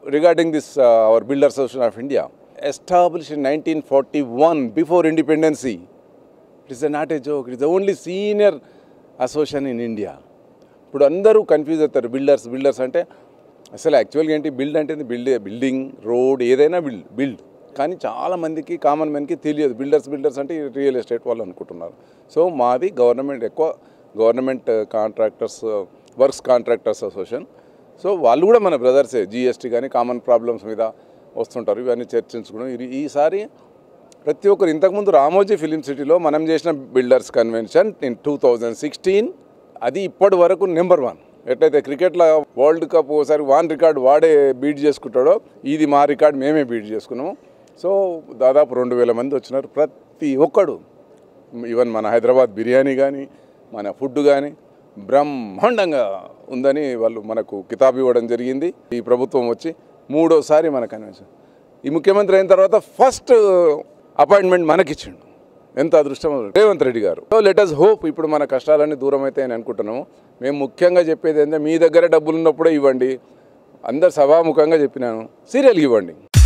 regarding this, uh, our Builder Association of India, established in 1941 before independency. It is not a joke. It is the only senior association in India. ఇప్పుడు అందరూ confuse అవుతారు builders builders అంటే అసలు యాక్చువల్గా ఏంటి build అంటే build building road ఏదైనా build build కానీ చాలా మందికి కామన్ మ్యాన్కి తెలియదు బిల్డర్స్ బిల్డర్స్ అంటే రియల్ ఎస్టేట్ వాళ్ళు అనుకుంటున్నారు సో మాది గవర్నమెంట్ ఎక్కువ government contractors works contractors association so వాళ్ళు కూడా మన బ్రదర్సే జిఎస్టీ కానీ కామన్ ప్రాబ్లమ్స్ మీద వస్తుంటారు ఇవన్నీ చర్చించుకోవడం ఇది- ఈసారి ప్రతి ఒక్కరు ఇంతకుముందు రామోజీ ఫిలిం సిటీలో మనం చేసిన builders convention in two thousand sixteen అది ఇప్పటి వరకు నెంబర్ వన్ ఎట్లయితే క్రికెట్లో వరల్డ్ కప్ ఒకసారి వాన్ రికార్డ్ వాడే బీట్ చేసుకుంటాడో ఇది మా రికార్డ్ మేమే బీట్ చేసుకున్నాము సో దాదాపు రెండు వేల మంది వచ్చినారు ప్రతి ఒక్కడు ఈవెన్ మన హైదరాబాద్ బిర్యానీ కానీ మన ఫుడ్ కానీ బ్రహ్మాండంగా ఉందని వాళ్ళు మనకు కితాబు ఇవ్వడం జరిగింది ఈ ప్రభుత్వం వచ్చి మూడోసారి మన కన్వెన్షన్ ఈ ముఖ్యమంత్రి అయిన తర్వాత ఫస్ట్ అపాయింట్మెంట్ మనకిచ్చిండు ఎంత అదృష్టం రేవంత్ రెడ్డి గారు సో లెట్ అస్ హోప్ ఇప్పుడు మన కష్టాలన్నీ దూరం అవుతాయని అనుకుంటున్నాము మేము ముఖ్యంగా చెప్పేది ఏంటంటే మీ దగ్గర డబ్బులు ఉన్నప్పుడే ఇవ్వండి అందరు సభాముఖంగా చెప్పినాను సీరియల్కి ఇవ్వండి